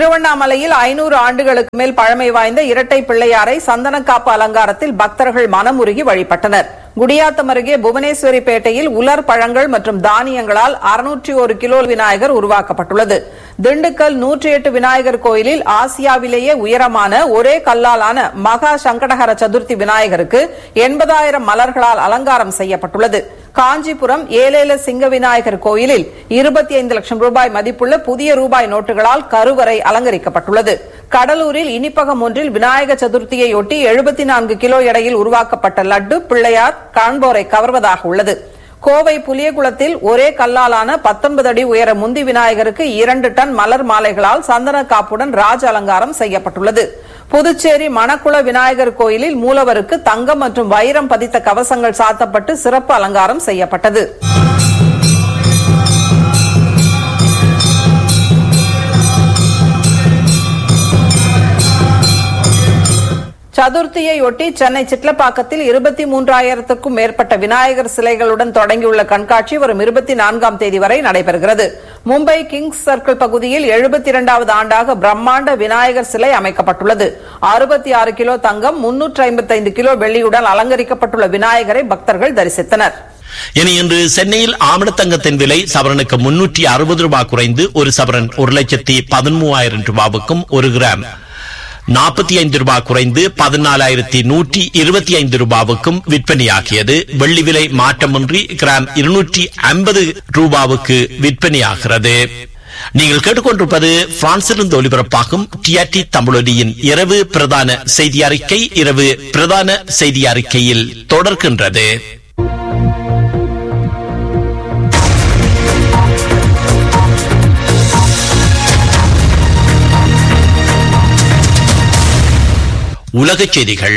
திருவண்ணாமலையில் ஐநூறு ஆண்டுகளுக்கு மேல் பழமை வாய்ந்த இரட்டை பிள்ளையாரை சந்தனக்காப்பு அலங்காரத்தில் பக்தர்கள் மனமுருகி வழிபட்டனர் குடியாத்தம் அருகே புவனேஸ்வரிப்பேட்டையில் உலர் பழங்கள் மற்றும் தானியங்களால் அறுநூற்றி ஒரு கிலோ விநாயகர் உருவாக்கப்பட்டுள்ளது திண்டுக்கல் நூற்றி எட்டு விநாயகர் கோயிலில் ஆசியாவிலேயே உயரமான ஒரே கல்லாலான மகா சங்கடஹர சதுர்த்தி விநாயகருக்கு எண்பதாயிரம் மலர்களால் அலங்காரம் செய்யப்பட்டுள்ளது காஞ்சிபுரம் ஏலேல சிங்க விநாயகர் கோயிலில் இருபத்தி ஐந்து லட்சம் ரூபாய் மதிப்புள்ள புதிய ரூபாய் நோட்டுகளால் கருவறை அலங்கரிக்கப்பட்டுள்ளது கடலூரில் இனிப்பகம் ஒன்றில் விநாயக சதுர்த்தியையொட்டி எழுபத்தி நான்கு கிலோ எடையில் உருவாக்கப்பட்ட லட்டு பிள்ளையார் காண்போரை கவர்வதாக உள்ளது கோவை புலியகுளத்தில் ஒரே கல்லாலான பத்தொன்பது அடி உயர முந்தி விநாயகருக்கு இரண்டு டன் மலர் மாலைகளால் சந்தன காப்புடன் ராஜ அலங்காரம் செய்யப்பட்டுள்ளது புதுச்சேரி மணக்குள விநாயகர் கோயிலில் மூலவருக்கு தங்கம் மற்றும் வைரம் பதித்த கவசங்கள் சாத்தப்பட்டு சிறப்பு அலங்காரம் செய்யப்பட்டது சதுர்த்தியையொட்டி சென்னை சிட்லப்பாக்கத்தில் இருபத்தி மூன்றாயிரத்துக்கும் மேற்பட்ட விநாயகர் சிலைகளுடன் தொடங்கியுள்ள கண்காட்சி வரும் இருபத்தி நான்காம் தேதி வரை நடைபெறுகிறது மும்பை கிங்ஸ் சர்க்கிள் பகுதியில் எழுபத்தி இரண்டாவது ஆண்டாக பிரம்மாண்ட விநாயகர் சிலை அமைக்கப்பட்டுள்ளது அறுபத்தி ஆறு கிலோ தங்கம் முன்னூற்று ஐம்பத்தைந்து கிலோ வெள்ளியுடன் அலங்கரிக்கப்பட்டுள்ள விநாயகரை பக்தர்கள் தரிசித்தனர் இனி இன்று சென்னையில் ஆமணத்தங்கத்தின் விலை சவரனுக்கு முன்னூற்றி அறுபது ரூபாய் குறைந்து ஒரு சவரன் ஒரு லட்சத்தி பதிமூவாயிரம் ரூபாவுக்கும் ஒரு கிராம் நாற்பத்தி ஐந்து ரூபாய் குறைந்து பதினாலாயிரத்தி நூற்றி இருபத்தி ஐந்து ரூபாவுக்கும் விற்பனையாகியது வெள்ளி விலை மாற்றமின்றி கிராம் இருநூற்றி ஐம்பது ரூபாவுக்கு விற்பனையாகிறது நீங்கள் கேட்டுக்கொண்டிருப்பது பிரான்சிலிருந்து ஒலிபரப்பாகும் டிஆர்டி தமிழொலியின் இரவு பிரதான செய்தி அறிக்கை இரவு பிரதான செய்தி அறிக்கையில் தொடர்கின்றது உலகச் செய்திகள்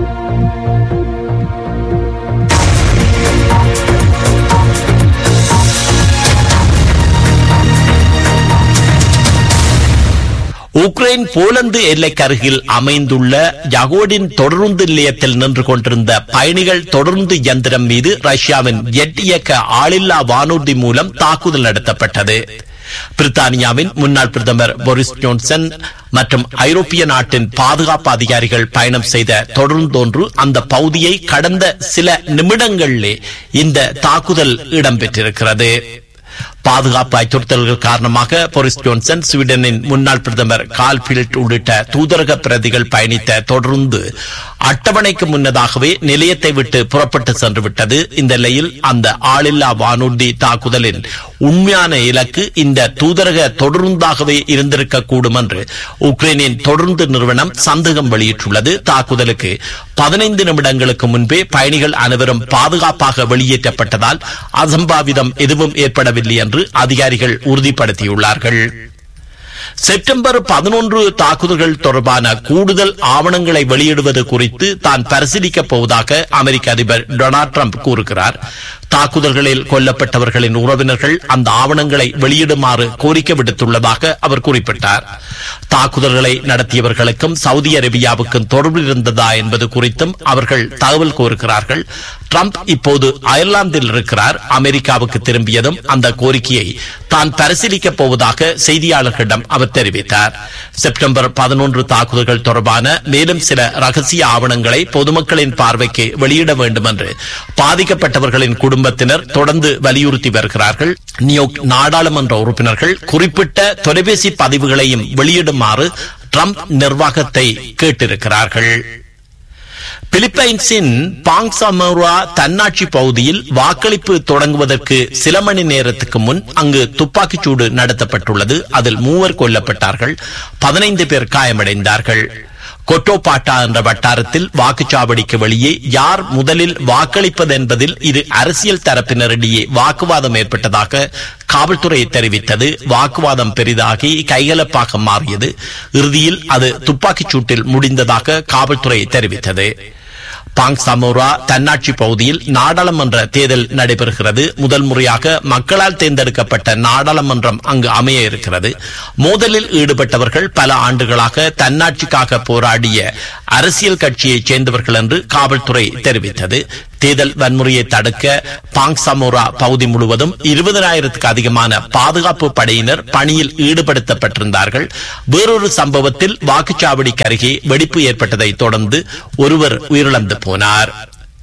உக்ரைன் போலந்து எல்லைக்கு அருகில் அமைந்துள்ள ஜகோடின் தொடருந்து நிலையத்தில் நின்று கொண்டிருந்த பயணிகள் தொடர்ந்து இயந்திரம் மீது ரஷ்யாவின் ஜெட் இயக்க ஆளில்லா வானூர்தி மூலம் தாக்குதல் நடத்தப்பட்டது பிரித்தானியாவின் முன்னாள் பிரதமர் போரிஸ் ஜோன்சன் மற்றும் ஐரோப்பிய நாட்டின் பாதுகாப்பு அதிகாரிகள் பயணம் செய்த தொடர்ந்தொன்று அந்த பகுதியை கடந்த சில நிமிடங்களிலே இந்த தாக்குதல் இடம்பெற்றிருக்கிறது பாதுகாப்பு அச்சுறுத்தல்கள் காரணமாக போரிஸ் ஜோன்சன் ஸ்வீடனின் முன்னாள் பிரதமர் கால்பீல்ட் உள்ளிட்ட தூதரக பிரதிகள் பயணித்த தொடர்ந்து அட்டவணைக்கு முன்னதாகவே நிலையத்தை விட்டு புறப்பட்டு சென்று விட்டது இந்த நிலையில் அந்த ஆளில்லா வானூர்தி தாக்குதலின் உண்மையான இலக்கு இந்த தூதரக தொடர்ந்தாகவே இருந்திருக்க கூடும் என்று உக்ரைனின் தொடர்ந்து நிறுவனம் சந்தேகம் வெளியிட்டுள்ளது தாக்குதலுக்கு பதினைந்து நிமிடங்களுக்கு முன்பே பயணிகள் அனைவரும் பாதுகாப்பாக வெளியேற்றப்பட்டதால் அசம்பாவிதம் எதுவும் ஏற்படவில்லை என்று அதிகாரிகள் உறுதிப்படுத்தியுள்ளார்கள் செப்டம்பர் பதினொன்று தாக்குதல்கள் தொடர்பான கூடுதல் ஆவணங்களை வெளியிடுவது குறித்து தான் பரிசீலிக்கப் போவதாக அமெரிக்க அதிபர் டொனால்ட் ட்ரம்ப் கூறுகிறார் தாக்குதல்களில் கொல்லப்பட்டவர்களின் உறவினர்கள் அந்த ஆவணங்களை வெளியிடுமாறு கோரிக்கை விடுத்துள்ளதாக அவர் குறிப்பிட்டார் தாக்குதல்களை நடத்தியவர்களுக்கும் சவுதி அரேபியாவுக்கும் தொடர்பு இருந்ததா என்பது குறித்தும் அவர்கள் தகவல் கோருகிறார்கள் ட்ரம்ப் இப்போது அயர்லாந்தில் இருக்கிறார் அமெரிக்காவுக்கு திரும்பியதும் அந்த கோரிக்கையை தான் பரிசீலிக்கப் போவதாக செய்தியாளர்களிடம் அவர் தெரிவித்தார் செப்டம்பர் பதினொன்று தாக்குதல்கள் தொடர்பான மேலும் சில ரகசிய ஆவணங்களை பொதுமக்களின் பார்வைக்கு வெளியிட வேண்டும் என்று பாதிக்கப்பட்டவர்களின் குடும்பத்தினர் தொடர்ந்து வலியுறுத்தி வருகிறார்கள் நியூயார்க் நாடாளுமன்ற உறுப்பினர்கள் குறிப்பிட்ட தொலைபேசி பதிவுகளையும் வெளியிடுமாறு ட்ரம்ப் நிர்வாகத்தை கேட்டிருக்கிறார்கள் பிலிப்பைன்ஸின் பாங்சாமோரா தன்னாட்சி பகுதியில் வாக்களிப்பு தொடங்குவதற்கு சில மணி நேரத்துக்கு முன் அங்கு துப்பாக்கிச்சூடு நடத்தப்பட்டுள்ளது அதில் மூவர் கொல்லப்பட்டார்கள் பதினைந்து பேர் காயமடைந்தார்கள் கொட்டோபாட்டா என்ற வட்டாரத்தில் வாக்குச்சாவடிக்கு வெளியே யார் முதலில் வாக்களிப்பது என்பதில் இரு அரசியல் தரப்பினரிடையே வாக்குவாதம் ஏற்பட்டதாக காவல்துறை தெரிவித்தது வாக்குவாதம் பெரிதாகி கைகலப்பாக மாறியது இறுதியில் அது துப்பாக்கிச் சூட்டில் முடிந்ததாக காவல்துறை தெரிவித்தது பாங் சமோரா தன்னாட்சி பகுதியில் நாடாளுமன்ற தேர்தல் நடைபெறுகிறது முதல் முறையாக மக்களால் தேர்ந்தெடுக்கப்பட்ட நாடாளுமன்றம் அங்கு அமைய இருக்கிறது மோதலில் ஈடுபட்டவர்கள் பல ஆண்டுகளாக தன்னாட்சிக்காக போராடிய அரசியல் கட்சியைச் சேர்ந்தவர்கள் என்று காவல்துறை தெரிவித்தது தேர்தல் வன்முறையை தடுக்க பாங்சமோரா பகுதி முழுவதும் இருபதனாயிரத்துக்கு அதிகமான பாதுகாப்பு படையினர் பணியில் ஈடுபடுத்தப்பட்டிருந்தார்கள் வேறொரு சம்பவத்தில் வாக்குச்சாவடிக்கு அருகே வெடிப்பு ஏற்பட்டதை தொடர்ந்து ஒருவர் உயிரிழந்து போனார்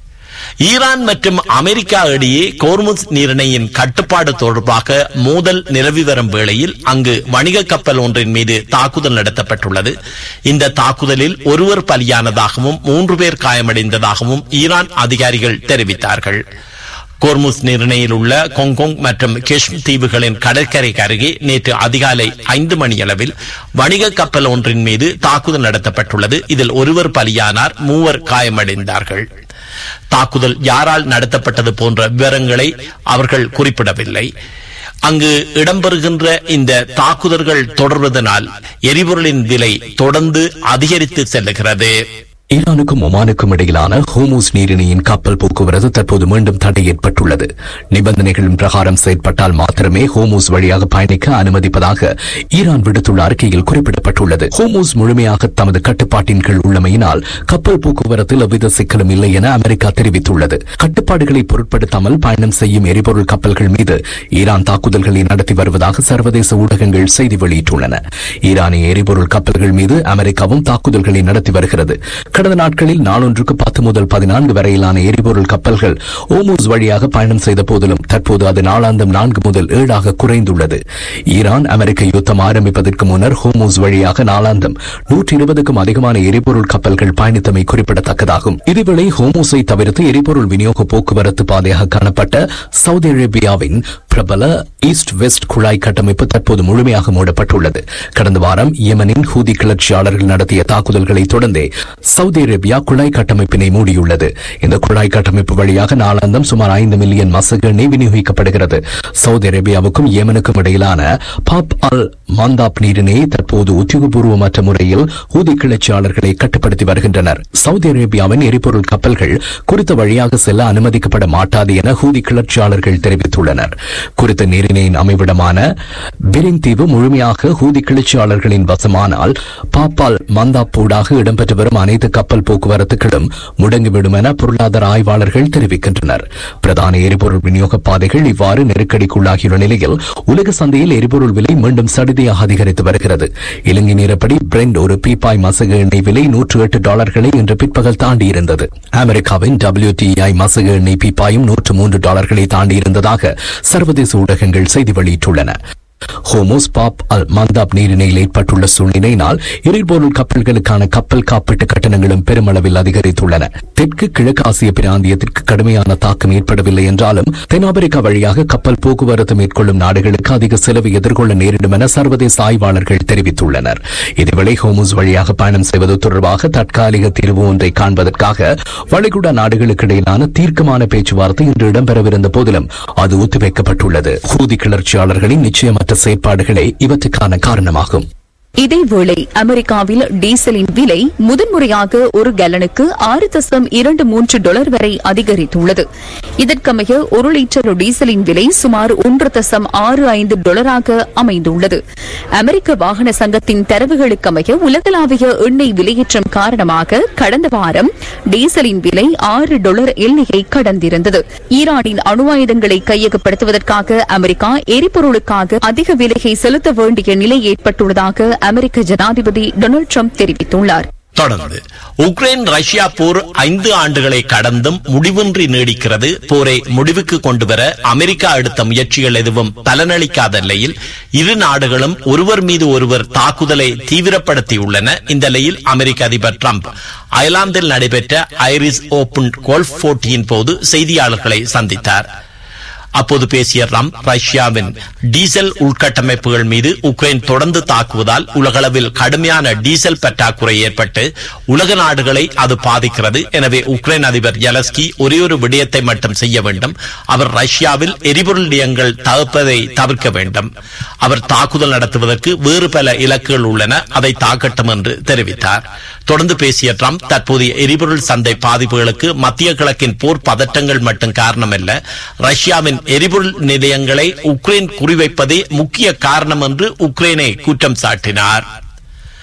ஈரான் மற்றும் அமெரிக்கா இடையே கோர்முஸ் நீரிணையின் கட்டுப்பாடு தொடர்பாக மோதல் நிலவி வரும் வேளையில் அங்கு வணிக கப்பல் ஒன்றின் மீது தாக்குதல் நடத்தப்பட்டுள்ளது இந்த தாக்குதலில் ஒருவர் பலியானதாகவும் மூன்று பேர் காயமடைந்ததாகவும் ஈரான் அதிகாரிகள் தெரிவித்தார்கள் கோர்முஸ் நீரிணையில் உள்ள கொங்கோங் மற்றும் கிஷ்ம் தீவுகளின் கடற்கரைக்கு அருகே நேற்று அதிகாலை ஐந்து மணியளவில் வணிக கப்பல் ஒன்றின் மீது தாக்குதல் நடத்தப்பட்டுள்ளது இதில் ஒருவர் பலியானார் மூவர் காயமடைந்தார்கள் தாக்குதல் யாரால் நடத்தப்பட்டது போன்ற விவரங்களை அவர்கள் குறிப்பிடவில்லை அங்கு இடம்பெறுகின்ற இந்த தாக்குதல்கள் தொடர்வதனால் எரிபொருளின் விலை தொடர்ந்து அதிகரித்து செல்லுகிறது ஈரானுக்கும் ஒமானுக்கும் இடையிலான ஹோமூஸ் நீரிணையின் கப்பல் போக்குவரத்து தற்போது மீண்டும் தடை ஏற்பட்டுள்ளது நிபந்தனைகளின் பிரகாரம் செயற்பட்டால் மாத்திரமே ஹோமூஸ் வழியாக பயணிக்க அனுமதிப்பதாக ஈரான் விடுத்துள்ள அறிக்கையில் குறிப்பிடப்பட்டுள்ளது ஹோமூஸ் முழுமையாக தமது கட்டுப்பாட்டின் கீழ் உள்ளமையினால் கப்பல் போக்குவரத்தில் எவ்வித சிக்கலும் இல்லை என அமெரிக்கா தெரிவித்துள்ளது கட்டுப்பாடுகளை பொருட்படுத்தாமல் பயணம் செய்யும் எரிபொருள் கப்பல்கள் மீது ஈரான் தாக்குதல்களை நடத்தி வருவதாக சர்வதேச ஊடகங்கள் செய்தி வெளியிட்டுள்ளன ஈரானிய எரிபொருள் கப்பல்கள் மீது அமெரிக்காவும் தாக்குதல்களை நடத்தி வருகிறது கடந்த நாட்களில் நாளொன்றுக்கு பத்து முதல் பதினான்கு வரையிலான எரிபொருள் கப்பல்கள் ஓமூஸ் வழியாக பயணம் செய்த போதிலும் தற்போது அது நாளாந்தம் நான்கு முதல் ஏழாக குறைந்துள்ளது ஈரான் அமெரிக்க யுத்தம் ஆரம்பிப்பதற்கு முன்னர் ஹோமூஸ் வழியாக நாளாந்தம் நூற்றி இருபதுக்கும் அதிகமான எரிபொருள் கப்பல்கள் பயணித்தமை குறிப்பிடத்தக்கதாகும் இதேவேளை ஹோமூஸை தவிர்த்து எரிபொருள் விநியோக போக்குவரத்து பாதையாக காணப்பட்ட சவுதி அரேபியாவின் பிரபல ஈஸ்ட் வெஸ்ட் குழாய் கட்டமைப்பு தற்போது முழுமையாக மூடப்பட்டுள்ளது கடந்த வாரம் யெமனின் ஹூதி கிளர்ச்சியாளர்கள் நடத்திய தாக்குதல்களை தொடர்ந்தே சவுதி அரேபியா குழாய் கட்டமைப்பினை மூடியுள்ளது இந்த குழாய் கட்டமைப்பு வழியாக நாளாந்தம் சுமார் ஐந்து மில்லியன் மசகு எண்ணெய் விநியோகிக்கப்படுகிறது சவுதி அரேபியாவுக்கும் யேமனுக்கும் இடையிலான பாப் அல் மாந்தாப் நீரினை தற்போது உத்தியோகபூர்வமற்ற முறையில் ஹூதி கிளர்ச்சியாளர்களை கட்டுப்படுத்தி வருகின்றனர் சவுதி அரேபியாவின் எரிபொருள் கப்பல்கள் குறித்த வழியாக செல்ல அனுமதிக்கப்பட மாட்டாது என ஹூதி கிளர்ச்சியாளர்கள் தெரிவித்துள்ளனர் குறித்த நீரிணையின் அமைவிடமான பிரிங் தீவு முழுமையாக ஹூதி கிளர்ச்சியாளர்களின் வசமானால் பாப்பால் மந்தாப்பூடாக இடம்பெற்று வரும் அனைத்து கப்பல் போக்குவரத்துகளும் முடங்கிவிடும் என பொருளாதார ஆய்வாளர்கள் தெரிவிக்கின்றனர் பிரதான எரிபொருள் விநியோக பாதைகள் இவ்வாறு நெருக்கடிக்குள்ளாகியுள்ள நிலையில் உலக சந்தையில் எரிபொருள் விலை மீண்டும் சடுதியாக அதிகரித்து வருகிறது இலங்கை நேரப்படி பிரெண்ட் ஒரு பீப்பாய் மசகு எண்ணெய் விலை நூற்று எட்டு டாலர்களை இன்று பிற்பகல் தாண்டியிருந்தது அமெரிக்காவின் WTI மசகு எண்ணெய் பீப்பாயும் நூற்று மூன்று டாலர்களை தாண்டியிருந்ததாக சர்வதேச ஊடகங்கள் செய்தி வெளியிட்டுள்ளன ஹோமோஸ் பாப் அல் மந்தாப் நீரிணையில் ஏற்பட்டுள்ள சூழ்நிலையினால் எரிபொருள் கப்பல்களுக்கான கப்பல் காப்பீட்டு கட்டணங்களும் பெருமளவில் அதிகரித்துள்ளன தெற்கு கிழக்கு ஆசிய பிராந்தியத்திற்கு கடுமையான தாக்கம் ஏற்படவில்லை என்றாலும் தென்னாப்பிரிக்கா வழியாக கப்பல் போக்குவரத்து மேற்கொள்ளும் நாடுகளுக்கு அதிக செலவு எதிர்கொள்ள நேரிடும் என சர்வதேச ஆய்வாளர்கள் தெரிவித்துள்ளனர் இதேவேளை ஹோமூஸ் வழியாக பயணம் செய்வது தொடர்பாக தற்காலிக தீர்வு ஒன்றை காண்பதற்காக வளைகுடா நாடுகளுக்கு இடையிலான தீர்க்கமான பேச்சுவார்த்தை இன்று இடம்பெறவிருந்த போதிலும் அது ஒத்திவைக்கப்பட்டுள்ளது ஹூதி கிளர்ச்சியாளர்களின் நிச்சயமற்ற செயற்பாடுகளே இவற்றுக்கான காரணமாகும் இதேவேளை அமெரிக்காவில் டீசலின் விலை முதன்முறையாக ஒரு கேலனுக்கு ஆறு தசம் இரண்டு மூன்று டாலர் வரை அதிகரித்துள்ளது இதற்கமைய ஒரு லிட்டர் டீசலின் விலை சுமார் ஒன்று தசம் ஆறு ஐந்து டாலராக அமைந்துள்ளது அமெரிக்க வாகன சங்கத்தின் தரவுகளுக்கமைய உலகளாவிய எண்ணெய் விலையேற்றம் காரணமாக கடந்த வாரம் டீசலின் விலை ஆறு டாலர் எல்லையை கடந்திருந்தது ஈரானின் அணு ஆயுதங்களை கையகப்படுத்துவதற்காக அமெரிக்கா எரிபொருளுக்காக அதிக விலையை செலுத்த வேண்டிய நிலை ஏற்பட்டுள்ளதாக அமெரிக்க ஜனாதிபதி டொனால்டு ட்ரம்ப் தெரிவித்துள்ளார் தொடர்ந்து உக்ரைன் ரஷ்யா போர் ஐந்து ஆண்டுகளை கடந்தும் முடிவின்றி நீடிக்கிறது போரை முடிவுக்கு கொண்டுவர அமெரிக்கா எடுத்த முயற்சிகள் எதுவும் பலனளிக்காத நிலையில் இரு நாடுகளும் ஒருவர் மீது ஒருவர் தாக்குதலை தீவிரப்படுத்தியுள்ளன இந்த நிலையில் அமெரிக்க அதிபர் டிரம்ப் அயர்லாந்தில் நடைபெற்ற ஐரிஸ் ஓபன் கோல்ஃப் போட்டியின் போது செய்தியாளர்களை சந்தித்தார் அப்போது பேசிய ட்ரம்ப் ரஷ்யாவின் டீசல் உள்கட்டமைப்புகள் மீது உக்ரைன் தொடர்ந்து தாக்குவதால் உலகளவில் கடுமையான டீசல் பற்றாக்குறை ஏற்பட்டு உலக நாடுகளை அது பாதிக்கிறது எனவே உக்ரைன் அதிபர் ஜெலஸ்கி ஒரே ஒரு விடயத்தை மட்டும் செய்ய வேண்டும் அவர் ரஷ்யாவில் எரிபொருள் நிலையங்கள் தவிர்ப்பதை தவிர்க்க வேண்டும் அவர் தாக்குதல் நடத்துவதற்கு வேறு பல இலக்குகள் உள்ளன அதை தாக்கட்டும் என்று தெரிவித்தார் தொடர்ந்து பேசிய ட்ரம்ப் தற்போதைய எரிபொருள் சந்தை பாதிப்புகளுக்கு மத்திய கிழக்கின் போர் பதட்டங்கள் மட்டும் காரணமல்ல ரஷ்யாவின் எரிபொருள் நிலையங்களை உக்ரைன் குறிவைப்பதே முக்கிய காரணம் என்று உக்ரைனை குற்றம் சாட்டினார்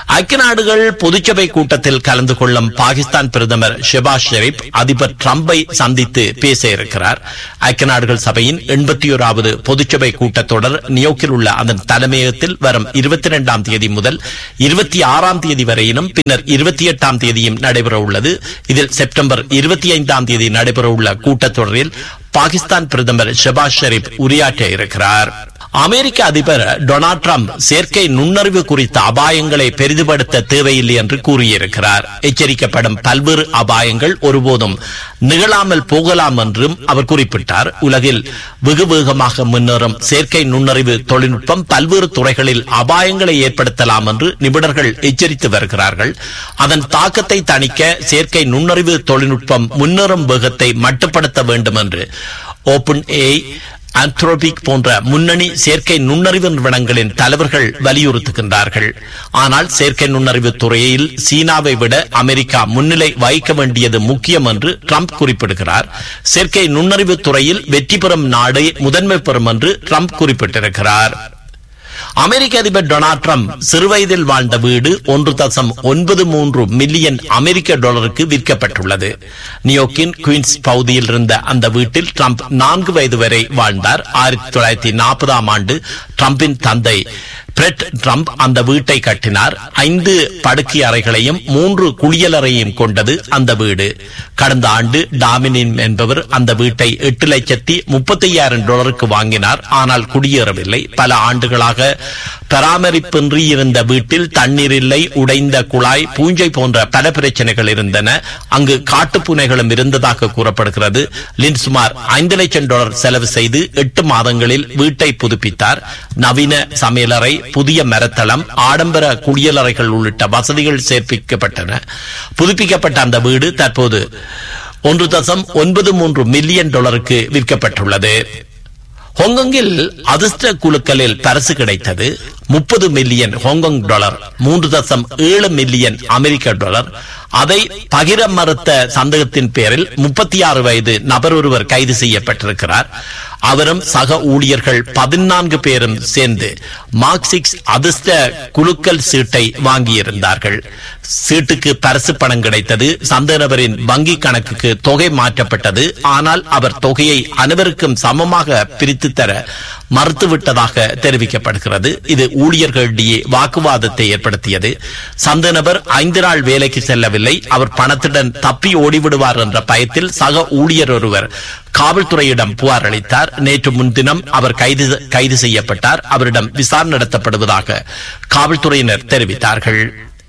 ஐக்கிய நாடுகள் பொதுச்சபை கூட்டத்தில் கலந்து கொள்ளும் பாகிஸ்தான் பிரதமர் ஷெபாஸ் ஷெரீப் அதிபர் டிரம்பை சந்தித்து பேச இருக்கிறார் ஐக்கிய நாடுகள் சபையின் எண்பத்தி ஓராவது பொதுச்சபை கூட்டத்தொடர் நியோக்கில் உள்ள அதன் தலைமையகத்தில் வரும் இருபத்தி இரண்டாம் தேதி முதல் இருபத்தி ஆறாம் தேதி வரையிலும் பின்னர் இருபத்தி எட்டாம் தேதியும் நடைபெற உள்ளது இதில் செப்டம்பர் இருபத்தி ஐந்தாம் தேதி நடைபெற உள்ள கூட்டத்தொடரில் பாகிஸ்தான் பிரதமர் ஷெபாஸ் ஷெரீப் உரையாற்ற இருக்கிறார் அமெரிக்க அதிபர் டொனால்ட் ட்ரம்ப் செயற்கை நுண்ணறிவு குறித்த அபாயங்களை பெரிதுபடுத்த தேவையில்லை என்று கூறியிருக்கிறார் எச்சரிக்கப்படும் பல்வேறு அபாயங்கள் ஒருபோதும் நிகழாமல் போகலாம் என்றும் அவர் குறிப்பிட்டார் உலகில் வெகு வேகமாக முன்னேறும் செயற்கை நுண்ணறிவு தொழில்நுட்பம் பல்வேறு துறைகளில் அபாயங்களை ஏற்படுத்தலாம் என்று நிபுணர்கள் எச்சரித்து வருகிறார்கள் அதன் தாக்கத்தை தணிக்க செயற்கை நுண்ணறிவு தொழில்நுட்பம் முன்னேறும் வேகத்தை மட்டுப்படுத்த வேண்டும் என்று ஓபன் ஏ ஆந்த்ரோபிக் போன்ற முன்னணி செயற்கை நுண்ணறிவு நிறுவனங்களின் தலைவர்கள் வலியுறுத்துகின்றார்கள் ஆனால் செயற்கை நுண்ணறிவு துறையில் சீனாவை விட அமெரிக்கா முன்னிலை வகிக்க வேண்டியது முக்கியம் என்று ட்ரம்ப் குறிப்பிடுகிறார் செயற்கை நுண்ணறிவு துறையில் வெற்றி பெறும் நாடே முதன்மை பெறும் என்று ட்ரம்ப் குறிப்பிட்டிருக்கிறார் அமெரிக்க அதிபர் டொனால்ட் ட்ரம்ப் சிறுவயதில் வாழ்ந்த வீடு ஒன்று தசம் ஒன்பது மூன்று மில்லியன் அமெரிக்க டாலருக்கு விற்கப்பட்டுள்ளது நியோக்கின் குயின்ஸ் பகுதியில் இருந்த அந்த வீட்டில் ட்ரம்ப் நான்கு வயது வரை வாழ்ந்தார் ஆயிரத்தி தொள்ளாயிரத்தி நாற்பதாம் ஆண்டு ட்ரம்பின் தந்தை பிரெட் ட்ரம்ப் அந்த வீட்டை கட்டினார் ஐந்து படுக்கை அறைகளையும் மூன்று குளியலறையும் கொண்டது அந்த வீடு கடந்த ஆண்டு டாமினின் என்பவர் அந்த வீட்டை எட்டு லட்சத்தி முப்பத்தி ஐயாயிரம் டாலருக்கு வாங்கினார் ஆனால் குடியேறவில்லை பல ஆண்டுகளாக பராமரிப்பின்றி இருந்த வீட்டில் தண்ணீர் இல்லை உடைந்த குழாய் பூஞ்சை போன்ற பல பிரச்சனைகள் இருந்தன அங்கு காட்டுப்பூனைகளும் இருந்ததாக கூறப்படுகிறது லின் சுமார் ஐந்து லட்சம் டாலர் செலவு செய்து எட்டு மாதங்களில் வீட்டை புதுப்பித்தார் நவீன சமையலறை புதிய மரத்தளம் ஆடம்பர குளியலறைகள் உள்ளிட்ட வசதிகள் சேர்ப்பிக்கப்பட்டன புதுப்பிக்கப்பட்ட அந்த வீடு தற்போது ஒன்று தசம் ஒன்பது மூன்று மில்லியன் டாலருக்கு விற்கப்பட்டுள்ளது ஹாங்காங்கில் அதிர்ஷ்ட குழுக்களில் பரிசு கிடைத்தது முப்பது மில்லியன் ஹாங்காங் டாலர் மூன்று தசம் ஏழு மில்லியன் அமெரிக்க டாலர் அதை பகிர மறுத்த சந்தேகத்தின் பேரில் முப்பத்தி ஆறு வயது நபர் ஒருவர் கைது செய்யப்பட்டிருக்கிறார் அவரும் சக ஊழியர்கள் பதினான்கு பேரும் சேர்ந்து மார்க்சிக்ஸ் அதிர்ஷ்ட குழுக்கள் சீட்டை வாங்கியிருந்தார்கள் சீட்டுக்கு பரிசு பணம் கிடைத்தது சந்தேக நபரின் வங்கி கணக்குக்கு தொகை மாற்றப்பட்டது ஆனால் அவர் தொகையை அனைவருக்கும் சமமாக பிரித்து தர மறுத்துவிட்டதாக தெரிவிக்கப்படுகிறது இது ஊழியர்களிடையே வாக்குவாதத்தை ஏற்படுத்தியது சந்த நபர் ஐந்து நாள் வேலைக்கு செல்லவில்லை அவர் பணத்துடன் தப்பி ஓடிவிடுவார் என்ற பயத்தில் சக ஊழியர் ஒருவர் காவல்துறையிடம் புகார் அளித்தார் நேற்று முன்தினம் அவர் கைது கைது செய்யப்பட்டார் அவரிடம் விசாரணை நடத்தப்படுவதாக காவல்துறையினர் தெரிவித்தார்கள்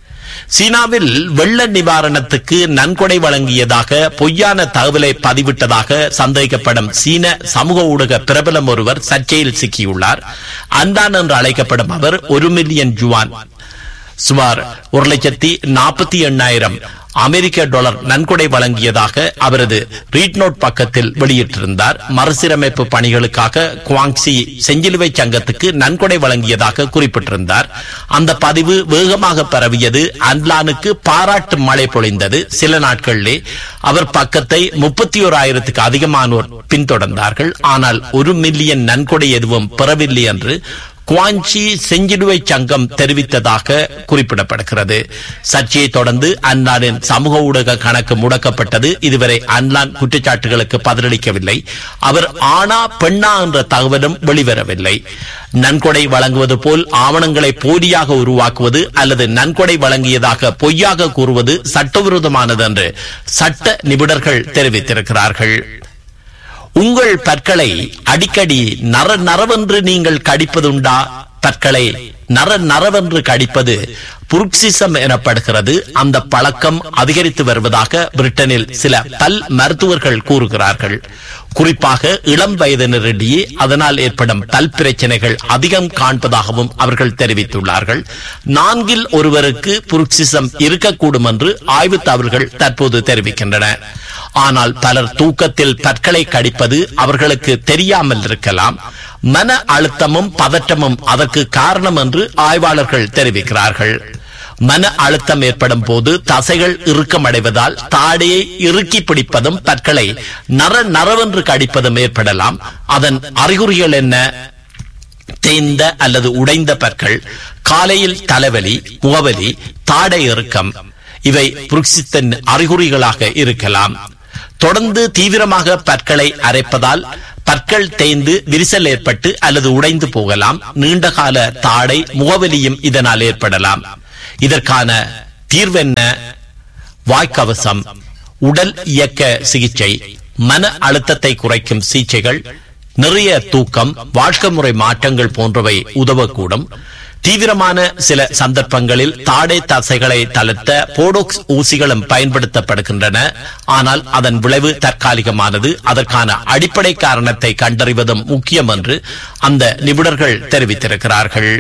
சீனாவில் வெள்ள நிவாரணத்துக்கு நன்கொடை வழங்கியதாக பொய்யான தகவலை பதிவிட்டதாக சந்தேகிக்கப்படும் சீன சமூக ஊடக பிரபலம் ஒருவர் சர்ச்சையில் சிக்கியுள்ளார் அண்டான் என்று அழைக்கப்படும் அவர் ஒரு மில்லியன் ஜுவான் சுமார் ஒரு லட்சத்தி நாற்பத்தி எண்ணாயிரம் அமெரிக்க டாலர் நன்கொடை வழங்கியதாக அவரது ரீட் நோட் பக்கத்தில் வெளியிட்டிருந்தார் மறுசீரமைப்பு பணிகளுக்காக குவாங்சி செஞ்சிலுவை சங்கத்துக்கு நன்கொடை வழங்கியதாக குறிப்பிட்டிருந்தார் அந்த பதிவு வேகமாக பரவியது அன்லானுக்கு பாராட்டு மழை பொழிந்தது சில நாட்களிலே அவர் பக்கத்தை முப்பத்தி ஓராயிரத்துக்கு அதிகமானோர் பின்தொடர்ந்தார்கள் ஆனால் ஒரு மில்லியன் நன்கொடை எதுவும் பெறவில்லை என்று குவாஞ்சி செஞ்சிலுவை சங்கம் தெரிவித்ததாக குறிப்பிடப்படுகிறது சர்ச்சையை தொடர்ந்து அன்லானின் சமூக ஊடக கணக்கு முடக்கப்பட்டது இதுவரை அன்லான் குற்றச்சாட்டுகளுக்கு பதிலளிக்கவில்லை அவர் ஆனா பெண்ணா என்ற தகவலும் வெளிவரவில்லை நன்கொடை வழங்குவது போல் ஆவணங்களை போலியாக உருவாக்குவது அல்லது நன்கொடை வழங்கியதாக பொய்யாக கூறுவது சட்டவிரோதமானது என்று சட்ட நிபுணர்கள் தெரிவித்திருக்கிறார்கள் உங்கள் பற்களை அடிக்கடி நர நரவென்று நீங்கள் கடிப்பதுண்டா பற்களை நர நரவென்று கடிப்பது புருக்சிசம் எனப்படுகிறது அந்த பழக்கம் அதிகரித்து வருவதாக பிரிட்டனில் சில பல் மருத்துவர்கள் கூறுகிறார்கள் குறிப்பாக இளம் வயதினரிடையே அதனால் ஏற்படும் பல் பிரச்சனைகள் அதிகம் காண்பதாகவும் அவர்கள் தெரிவித்துள்ளார்கள் நான்கில் ஒருவருக்கு புருக்சிசம் இருக்கக்கூடும் என்று ஆய்வு தவறுகள் தற்போது தெரிவிக்கின்றன ஆனால் பலர் தூக்கத்தில் பற்களை கடிப்பது அவர்களுக்கு தெரியாமல் இருக்கலாம் மன அழுத்தமும் பதற்றமும் அதற்கு காரணம் என்று ஆய்வாளர்கள் தெரிவிக்கிறார்கள் மன அழுத்தம் ஏற்படும் போது தசைகள் இறுக்கமடைவதால் தாடையை இறுக்கி பிடிப்பதும் பற்களை நர நரவென்று கடிப்பதும் ஏற்படலாம் அதன் அறிகுறிகள் என்ன தேய்ந்த அல்லது உடைந்த பற்கள் காலையில் தலைவலி முகவலி தாடை இறுக்கம் இவை புருக்சித்தின் அறிகுறிகளாக இருக்கலாம் தொடர்ந்து தீவிரமாக பற்களை அரைப்பதால் பற்கள் தேய்ந்து விரிசல் ஏற்பட்டு அல்லது உடைந்து போகலாம் நீண்டகால தாடை முகவலியும் இதனால் ஏற்படலாம் இதற்கான தீர்வென்ன வாய்க்கவசம் உடல் இயக்க சிகிச்சை மன அழுத்தத்தை குறைக்கும் சிகிச்சைகள் நிறைய தூக்கம் வாழ்க்கை முறை மாற்றங்கள் போன்றவை உதவக்கூடும் தீவிரமான சில சந்தர்ப்பங்களில் தாடை தசைகளை தளர்த்த போடோக்ஸ் ஊசிகளும் பயன்படுத்தப்படுகின்றன ஆனால் அதன் விளைவு தற்காலிகமானது அதற்கான அடிப்படை காரணத்தை கண்டறிவதும் முக்கியம் என்று அந்த நிபுணர்கள் தெரிவித்திருக்கிறார்கள்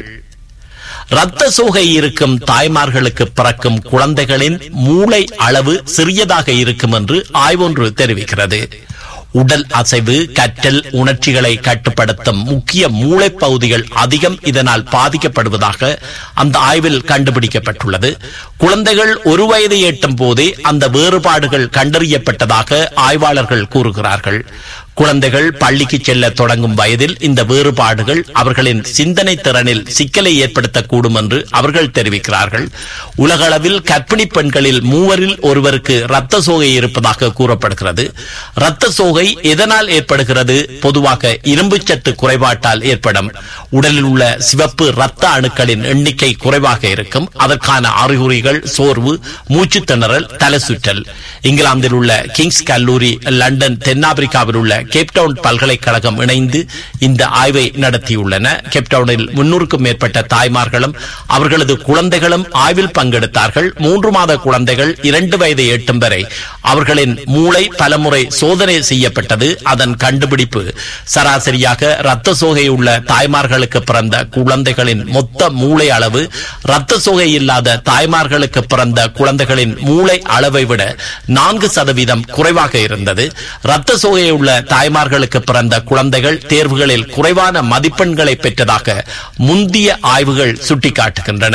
இரத்த சோகை இருக்கும் தாய்மார்களுக்கு பிறக்கும் குழந்தைகளின் மூளை அளவு சிறியதாக இருக்கும் என்று ஆய்வொன்று தெரிவிக்கிறது உடல் அசைவு கற்றல் உணர்ச்சிகளை கட்டுப்படுத்தும் முக்கிய மூளைப் பகுதிகள் அதிகம் இதனால் பாதிக்கப்படுவதாக அந்த ஆய்வில் கண்டுபிடிக்கப்பட்டுள்ளது குழந்தைகள் ஒரு வயதை எட்டும் போதே அந்த வேறுபாடுகள் கண்டறியப்பட்டதாக ஆய்வாளர்கள் கூறுகிறார்கள் குழந்தைகள் பள்ளிக்கு செல்ல தொடங்கும் வயதில் இந்த வேறுபாடுகள் அவர்களின் சிந்தனை திறனில் சிக்கலை ஏற்படுத்தக்கூடும் என்று அவர்கள் தெரிவிக்கிறார்கள் உலகளவில் கர்ப்பிணி பெண்களில் மூவரில் ஒருவருக்கு இரத்த சோகை இருப்பதாக கூறப்படுகிறது இரத்த சோகை எதனால் ஏற்படுகிறது பொதுவாக இரும்புச்சத்து குறைபாட்டால் ஏற்படும் உடலில் உள்ள சிவப்பு இரத்த அணுக்களின் எண்ணிக்கை குறைவாக இருக்கும் அதற்கான அறிகுறிகள் சோர்வு மூச்சு திணறல் தலை சுற்றல் இங்கிலாந்தில் உள்ள கிங்ஸ் கல்லூரி லண்டன் தென்னாப்பிரிக்காவில் உள்ள கேப்டவுன் பல்கலைக்கழகம் இணைந்து இந்த ஆய்வை நடத்தியுள்ளன கேப்டவுனில் முன்னூறுக்கும் மேற்பட்ட தாய்மார்களும் அவர்களது குழந்தைகளும் ஆய்வில் பங்கெடுத்தார்கள் மூன்று மாத குழந்தைகள் இரண்டு வயதை எட்டும் வரை அவர்களின் மூளை பலமுறை சோதனை செய்யப்பட்டது அதன் கண்டுபிடிப்பு சராசரியாக இரத்த சோகை உள்ள தாய்மார்களுக்கு பிறந்த குழந்தைகளின் மொத்த மூளை அளவு இரத்த சோகை இல்லாத தாய்மார்களுக்கு பிறந்த குழந்தைகளின் மூளை அளவை விட நான்கு சதவீதம் குறைவாக இருந்தது இரத்த சோகை உள்ள தாய்மார்களுக்கு பிறந்த குழந்தைகள் தேர்வுகளில் குறைவான மதிப்பெண்களை பெற்றதாக முந்திய ஆய்வுகள் சுட்டிக்காட்டுகின்றன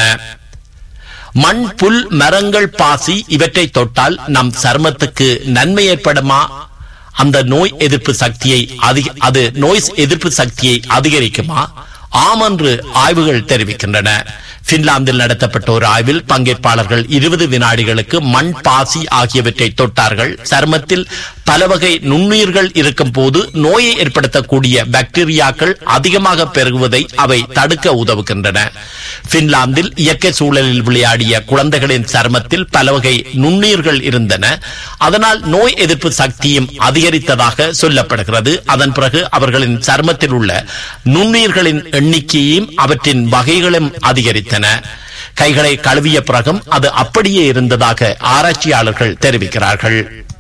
மண் புல் மரங்கள் பாசி இவற்றை தொட்டால் நம் சருமத்துக்கு நன்மை ஏற்படுமா அந்த நோய் எதிர்ப்பு சக்தியை அதிக அது நோய் எதிர்ப்பு சக்தியை அதிகரிக்குமா ஆமென்று ஆய்வுகள் தெரிவிக்கின்றன பின்லாந்தில் நடத்தப்பட்ட ஒரு ஆய்வில் பங்கேற்பாளர்கள் இருபது வினாடிகளுக்கு மண் பாசி ஆகியவற்றை தொட்டார்கள் சருமத்தில் பல வகை நுண்ணுயிர்கள் இருக்கும் போது நோயை ஏற்படுத்தக்கூடிய பாக்டீரியாக்கள் அதிகமாக பெருகுவதை அவை தடுக்க உதவுகின்றன பின்லாந்தில் இயற்கை சூழலில் விளையாடிய குழந்தைகளின் சருமத்தில் பல வகை நுண்ணுயிர்கள் இருந்தன அதனால் நோய் எதிர்ப்பு சக்தியும் அதிகரித்ததாக சொல்லப்படுகிறது அதன் பிறகு அவர்களின் சருமத்தில் உள்ள நுண்ணுயிர்களின் எண்ணிக்கையும் அவற்றின் வகைகளும் அதிகரித்தன கைகளை கழுவிய பிறகும் அது அப்படியே இருந்ததாக ஆராய்ச்சியாளர்கள் தெரிவிக்கிறார்கள்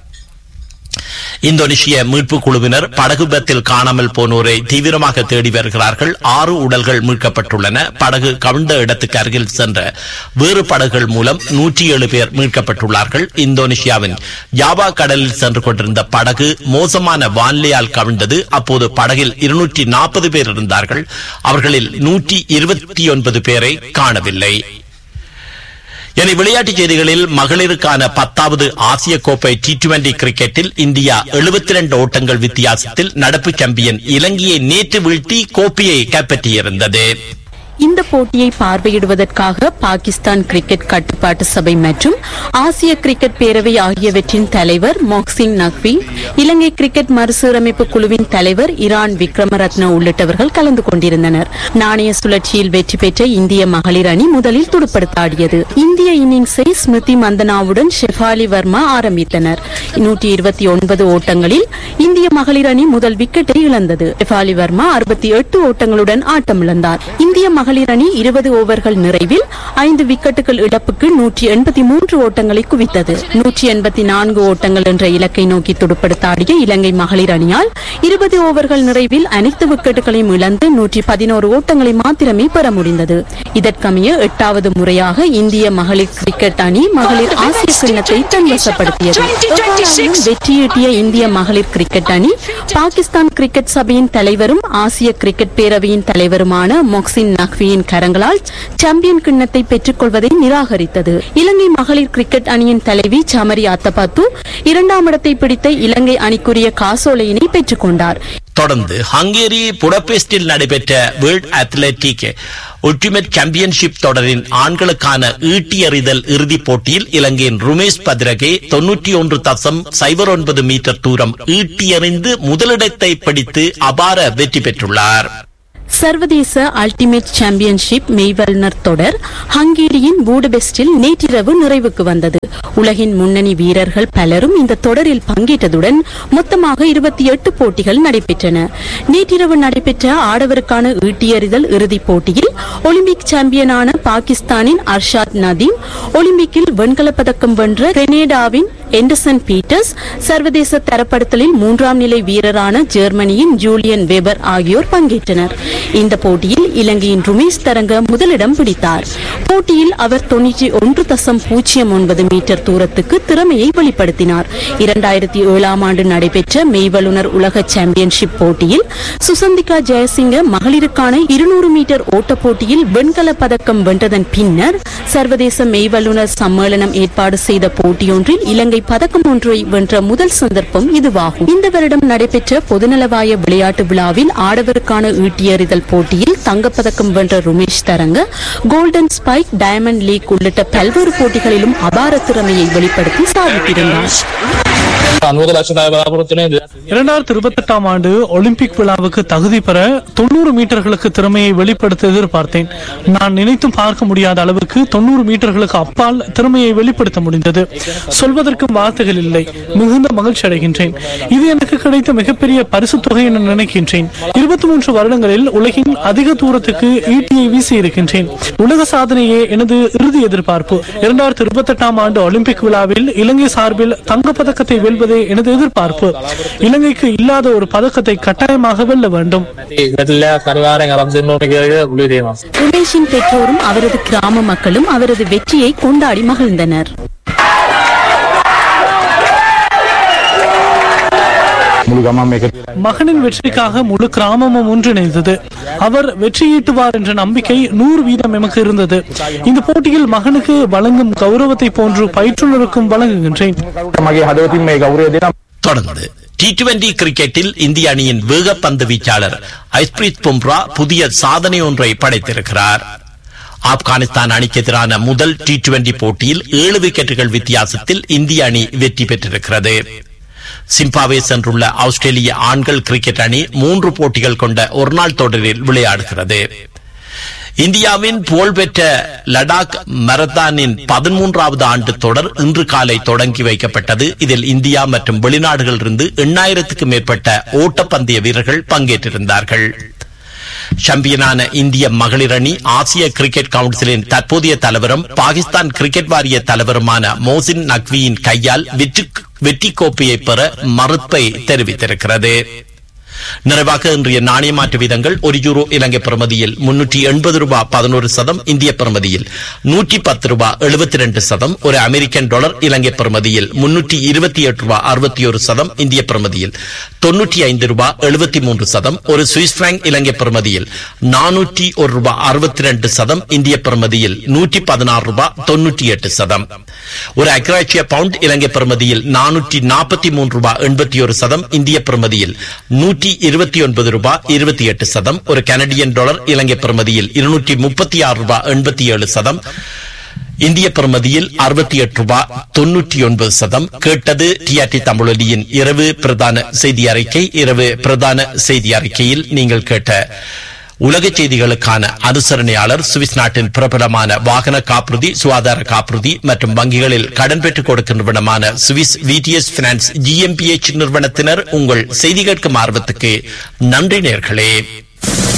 இந்தோனேஷிய மீட்பு குழுவினர் படகு விபத்தில் காணாமல் போனோரை தீவிரமாக தேடி வருகிறார்கள் ஆறு உடல்கள் மீட்கப்பட்டுள்ளன படகு கவிழ்ந்த இடத்துக்கு அருகில் சென்ற வேறு படகுகள் மூலம் நூற்றி ஏழு பேர் மீட்கப்பட்டுள்ளார்கள் இந்தோனேஷியாவின் யாவா கடலில் சென்று கொண்டிருந்த படகு மோசமான வானிலையால் கவிழ்ந்தது அப்போது படகில் இருநூற்றி நாற்பது பேர் இருந்தார்கள் அவர்களில் நூற்றி இருபத்தி ஒன்பது பேரை காணவில்லை இனி விளையாட்டுச் செய்திகளில் மகளிருக்கான பத்தாவது ஆசிய கோப்பை டி டுவெண்டி கிரிக்கெட்டில் இந்தியா 72 ஓட்டங்கள் வித்தியாசத்தில் நடப்பு சாம்பியன் இலங்கையை நேற்று வீழ்த்தி கோப்பையை கைப்பற்றியிருந்தது இந்த போட்டியை பார்வையிடுவதற்காக பாகிஸ்தான் கிரிக்கெட் கட்டுப்பாட்டு சபை மற்றும் ஆசிய கிரிக்கெட் பேரவை ஆகியவற்றின் தலைவர் மொக்சின் நக்வி இலங்கை கிரிக்கெட் மறுசீரமைப்பு குழுவின் தலைவர் இரான் விக்ரமரத்ன உள்ளிட்டவர்கள் கலந்து கொண்டிருந்தனர் நாணய சுழற்சியில் வெற்றி பெற்ற இந்திய மகளிர் அணி முதலில் துடுப்படுத்தாடியது இந்திய இன்னிங்ஸை ஸ்மிருதி மந்தனாவுடன் ஷெஃபாலி வர்மா ஆரம்பித்தனர் நூற்றி இருபத்தி ஒன்பது ஓட்டங்களில் இந்திய மகளிர் அணி முதல் விக்கெட்டை இழந்தது ஷெஃபாலி வர்மா அறுபத்தி எட்டு ஓட்டங்களுடன் ஆட்டமிழந்தார் இந்திய மகளிர் அணி இருபது ஓவர்கள் நிறைவில் ஐந்து விக்கெட்டுகள் இழப்புக்கு நூற்றி எண்பத்தி மூன்று ஓட்டங்களை குவித்தது நூற்றி எண்பத்தி நான்கு ஓட்டங்கள் என்ற இலக்கை நோக்கி துடுப்படுத்தாடிய இலங்கை மகளிர் அணியால் இருபது ஓவர்கள் நிறைவில் அனைத்து விக்கெட்டுகளையும் இழந்து நூற்றி பதினோரு ஓட்டங்களை மாத்திரமே பெற முடிந்தது இதற்கமைய எட்டாவது முறையாக இந்திய மகளிர் கிரிக்கெட் அணி மகளிர் ஆசிய கிண்ணத்தை தன்வசப்படுத்தியது எவ்வாறாயினும் வெற்றியீட்டிய இந்திய மகளிர் கிரிக்கெட் அணி பாகிஸ்தான் கிரிக்கெட் சபையின் தலைவரும் ஆசிய கிரிக்கெட் பேரவையின் தலைவருமான மொக்சின் நக்வியின் கரங்களால் சாம்பியன் கிண்ணத்தை பெற்றுக் கொள்வதை நிராகரித்தது இலங்கை மகளிர் கிரிக்கெட் கிரிக்கெட் அணியின் தலைவி சமரி அத்தபாத்து இரண்டாம் இடத்தை பிடித்த இலங்கை அணிக்குரிய காசோலையினை பெற்றுக் கொண்டார் தொடர்ந்து ஹங்கேரி புடபெஸ்டில் நடைபெற்ற வேர்ல்ட் அத்லெட்டிக் ஒல்டிமேட் சாம்பியன்ஷிப் தொடரின் ஆண்களுக்கான ஈட்டி எறிதல் இறுதிப் போட்டியில் இலங்கையின் ருமேஷ் பத்ரகே தொன்னூற்றி ஒன்று தசம் சைபர் ஒன்பது மீட்டர் தூரம் ஈட்டி எறிந்து முதலிடத்தை பிடித்து அபார வெற்றி பெற்றுள்ளார் சர்வதேச அல்டிமேட் சாம்பியன்ஷிப் மெய்வல்னர் தொடர் ஹங்கேரியின் பூடபெஸ்டில் நேற்றிரவு நிறைவுக்கு வந்தது உலகின் முன்னணி வீரர்கள் பலரும் இந்த தொடரில் பங்கேற்றதுடன் மொத்தமாக இருபத்தி எட்டு போட்டிகள் நடைபெற்றன நேற்றிரவு நடைபெற்ற ஆடவருக்கான ஈட்டியறிதல் இறுதிப் போட்டியில் ஒலிம்பிக் சாம்பியனான பாகிஸ்தானின் அர்ஷாத் நதீம் ஒலிம்பிக்கில் வெண்கலப் பதக்கம் வென்ற கிரெனேடாவின் எண்டர்சன் பீட்டர்ஸ் சர்வதேச தரப்படுத்தலில் மூன்றாம் நிலை வீரரான ஜெர்மனியின் ஜூலியன் வெபர் ஆகியோர் பங்கேற்றனர் இந்த போட்டியில் இலங்கையின் ருமேஷ் தரங்க முதலிடம் பிடித்தார் போட்டியில் அவர் தொன்னூற்றி ஒன்று தசம் பூஜ்ஜியம் ஒன்பது மீட்டர் தூரத்துக்கு திறமையை வெளிப்படுத்தினார் இரண்டாயிரத்தி ஏழாம் ஆண்டு நடைபெற்ற மெய்வல்லுனர் உலக சாம்பியன்ஷிப் போட்டியில் சுசந்திகா ஜெயசிங்க மகளிருக்கான இருநூறு மீட்டர் ஓட்டப் போட்டியில் வெண்கலப் பதக்கம் வென்றதன் பின்னர் சர்வதேச மெய்வல்லுனர் சம்மேளனம் ஏற்பாடு செய்த போட்டியொன்றில் இலங்கை பதக்கம் ஒன்றை வென்ற முதல் சந்தர்ப்பம் இதுவாகும் இந்த வருடம் நடைபெற்ற பொதுநலவாய விளையாட்டு விழாவில் ஆடவருக்கான ஈட்டியறிதல் போட்டியில் தங்கப்பதக்கம் வென்ற ருமேஷ் தரங்க கோல்டன் ஸ்பைக் டயமண்ட் லீக் உள்ளிட்ட பல்வேறு போட்டிகளிலும் அபார திறமையை வெளிப்படுத்தி சாதித்திருந்தார் අනුවද ලක්ෂදාය බලාපොරොත්තුනේ இரண்டாயிரத்தி இருபத்தி எட்டாம் ஆண்டு ஒலிம்பிக் விழாவுக்கு தகுதி பெற தொண்ணூறு மீட்டர்களுக்கு திறமையை வெளிப்படுத்த எதிர்பார்த்தேன் நான் நினைத்தும் பார்க்க முடியாத அளவுக்கு தொண்ணூறு மீட்டர்களுக்கு அப்பால் திறமையை வெளிப்படுத்த முடிந்தது சொல்வதற்கும் வார்த்தைகள் இல்லை மிகுந்த மகிழ்ச்சி அடைகின்றேன் இது எனக்கு கிடைத்த மிகப்பெரிய பரிசு தொகை என நினைக்கின்றேன் இருபத்தி மூன்று வருடங்களில் உலகின் அதிக தூரத்துக்கு ஈட்டியை வீசி இருக்கின்றேன் உலக சாதனையே எனது இறுதி எதிர்பார்ப்பு இரண்டாயிரத்தி இருபத்தி எட்டாம் ஆண்டு ஒலிம்பிக் விழாவில் இலங்கை சார்பில் தங்கப்பதக்கத்தை வெல்வதே எனது எதிர்பார்ப்பு இலங்கைக்கு இல்லாத ஒரு பதக்கத்தை கட்டாயமாக வெல்ல வேண்டும் ගැටල්ලයක් අනිවාරෙන් අරම් දෙන්න ඕන කියලා පුළුවේ තේමා. ருமேஷின் பெற்றோரும் அவரது கிராம மக்களும் அவரது வெற்றியை கொண்டாடி மகிழ்ந்தனர் මුළු ගමන් එක மகனின் வெற்றிக்காக முழு கிராமமும் ஒன்றிணைந்தது அவர் வெற்றியீட்டுவார் என்ற நம்பிக்கை நூறு வீதம் எமக்கு இருந்தது இந்த போட்டியில் மகனுக்கு வழங்கும் கௌரவத்தை போன்று பயிற்றுனருக்கும் வழங்குகின்றேன் මගේ හදවතින් මේ ගෞරය දෙනම් தொடர்ந்து டி டுவெண்டி கிரிக்கெட்டில் இந்திய அணியின் வேகப்பந்து வீச்சாளர் ஐஸ்பிரீத் பும்ரா புதிய சாதனை ஒன்றை படைத்திருக்கிறார் ஆப்கானிஸ்தான் அணிக்கு எதிரான முதல் டி டுவெண்டி போட்டியில் ஏழு விக்கெட்டுகள் வித்தியாசத்தில் இந்திய அணி வெற்றி பெற்றிருக்கிறது சிம்பாவே சென்றுள்ள ஆஸ்திரேலிய ஆண்கள் கிரிக்கெட் அணி மூன்று போட்டிகள் கொண்ட ஒருநாள் தொடரில் விளையாடுகிறது இந்தியாவின் புகழ்பெற்ற லடாக் மரத்தானின் பதிமூன்றாவது ஆண்டு தொடர் இன்று காலை தொடங்கி வைக்கப்பட்டது இதில் இந்தியா மற்றும் வெளிநாடுகளிலிருந்து எண்ணாயிரத்துக்கும் மேற்பட்ட ஓட்டப்பந்தய வீரர்கள் பங்கேற்றிருந்தார்கள் சாம்பியனான இந்திய மகளிர் அணி ஆசிய கிரிக்கெட் கவுன்சிலின் தற்போதைய தலைவரும் பாகிஸ்தான் கிரிக்கெட் வாரிய தலைவருமான மோசின் நக்வியின் கையால் வெற்றி வெற்றி கோப்பையை பெற மறுப்பை தெரிவித்திருக்கிறது நிறைவாக இன்றைய நாணய மாற்று வீதங்கள் ஒரு யூரோ இலங்கை பிரமதியில் முன்னூற்றி எண்பது ரூபாய் பதினோரு சதம் இந்திய பிரமதியில் நூற்றி பத்து ரூபாய் எழுபத்தி ரெண்டு சதம் ஒரு அமெரிக்கன் டாலர் இலங்கை பிரமதியில் முன்னூற்றி இருபத்தி எட்டு ரூபாய் அறுபத்தி ஒரு சதம் இந்திய பிரமதியில் தொன்னூற்றி ஐந்து ரூபாய் எழுபத்தி மூன்று சதம் ஒரு சுவிஸ் பிராங்க் இலங்கை பிரமதியில் நானூற்றி ஒரு ரூபாய் அறுபத்தி ரெண்டு சதம் இந்திய பிரமதியில் நூற்றி பதினாறு ரூபாய் தொன்னூற்றி எட்டு சதம் ஒரு அக்ராச்சிய பவுண்ட் இலங்கை பிரமதியில் நானூற்றி நாற்பத்தி மூன்று ரூபாய் எண்பத்தி ஒரு சதம் இந்திய பிரமதியில் நூற்றி இருபத்தி ஒன்பது ரூபாய் இருபத்தி எட்டு சதம் ஒரு கனடியன் டாலர் இலங்கை பிரமதியில் இருநூற்றி முப்பத்தி ஆறு ரூபாய் எண்பத்தி ஏழு சதம் இந்திய பிரமதியில் அறுபத்தி எட்டு ரூபாய் தொன்னூற்றி ஒன்பது சதம் கேட்டது டிஆர்டி தமிழொலியின் இரவு பிரதான செய்தி அறிக்கை இரவு பிரதான செய்தி அறிக்கையில் நீங்கள் கேட்ட உலக செய்திகளுக்கான அனுசரணையாளர் சுவிஸ் நாட்டின் பிரபலமான வாகன காப்புறுதி சுகாதார காப்புறுதி மற்றும் வங்கிகளில் கடன் பெற்றுக் கொடுக்கின்றவனமான சுவிஸ் விடிஎஸ் பினான்ஸ் ஜிஎம்பிஎச் நிறுவனத்தினர் உங்கள் செய்தி கேட்கும் ஆர்வத்துக்கு நன்றி நேர்களே